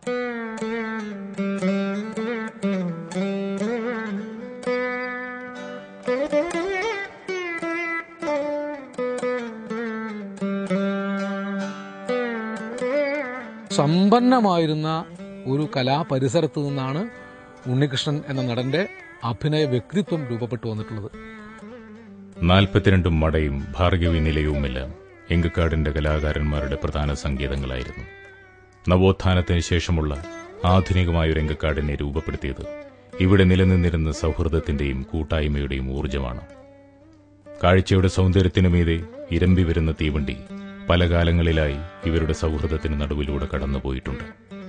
സമ്പന്നമായിരുന്ന ഒരു കലാപരിസരത്ത് നിന്നാണ് ഉണ്ണികൃഷ്ണൻ എന്ന നടന്റെ അഭിനയ വ്യക്തിത്വം രൂപപ്പെട്ടു വന്നിട്ടുള്ളത് നാൽപ്പത്തിരണ്ടും മടയും ഭാർഗവി നിലയവുമെല്ലാം എങ്കക്കാടിന്റെ കലാകാരന്മാരുടെ പ്രധാന സങ്കേതങ്ങളായിരുന്നു നവോത്ഥാനത്തിന് ശേഷമുള്ള ആധുനികമായ എങ്കക്കാടിനെ രൂപപ്പെടുത്തിയത് ഇവിടെ നിലനിന്നിരുന്ന സൗഹൃദത്തിന്റെയും കൂട്ടായ്മയുടെയും ഊർജ്ജമാണ് കാഴ്ചയുടെ സൗന്ദര്യത്തിനു മീതെ ഇരമ്പി വരുന്ന തീവണ്ടി പല കാലങ്ങളിലായി ഇവരുടെ സൗഹൃദത്തിന് നടുവിലൂടെ കടന്നുപോയിട്ടുണ്ട്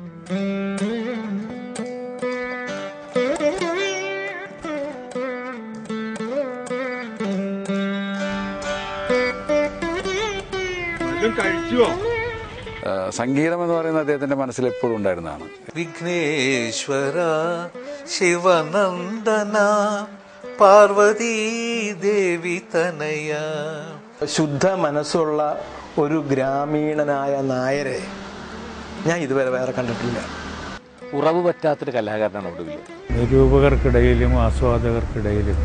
സംഗീതം എന്ന് പറയുന്നത് അദ്ദേഹത്തിന്റെ മനസ്സിൽ എപ്പോഴും ഉണ്ടായിരുന്നതാണ് വിഘ്നേശ്വര ശിവനന്ദന പാർവതീ ദേവി തനയ ശുദ്ധ മനസ്സുള്ള ഒരു ഗ്രാമീണനായ നായരെ ഞാൻ ഇതുവരെ വേറെ കണ്ടിട്ടില്ല ഉറവ് പറ്റാത്തൊരു കലാകാരനാണ് ഒടുവിൽ നിരൂപകർക്കിടയിലും ആസ്വാദകർക്കിടയിലും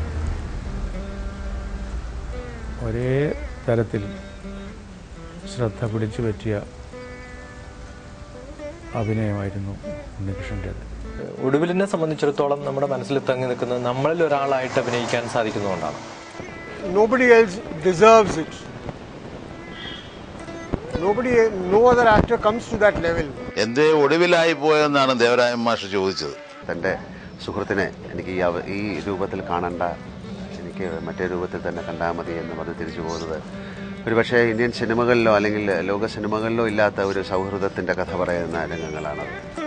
ഒരേ തരത്തിൽ ശ്രദ്ധ പിടിച്ചു പറ്റിയ അഭിനയമായിരുന്നു ഉണ്ണികൃഷ്ണൻ്റേത് ഒടുവിലിനെ സംബന്ധിച്ചിടത്തോളം നമ്മുടെ മനസ്സിൽ തങ്ങി നിൽക്കുന്നത് നമ്മളിൽ ഒരാളായിട്ട് അഭിനയിക്കാൻ സാധിക്കുന്നതുകൊണ്ടാണ് Nobody else deserves it. Nobody, no other actor comes to that level. എന്തേ ഒടുവിലായി പോയെന്നാണ് ദേവരായൻ മാഷ് ചോദിച്ചത് തൻ്റെ സുഹൃത്തിനെ എനിക്ക് ഈ അവ- ഈ രൂപത്തിൽ കാണണ്ട എനിക്ക് മറ്റേ രൂപത്തിൽ തന്നെ കണ്ടാൽ മതി എന്ന് പറഞ്ഞ് തിരിച്ചു പോകുന്നത് ഒരുപക്ഷെ ഇന്ത്യൻ സിനിമകളിലോ അല്ലെങ്കിൽ ലോക സിനിമകളിലോ ഇല്ലാത്ത ഒരു സൗഹൃദത്തിൻ്റെ കഥ പറയുന്ന രംഗങ്ങളാണത്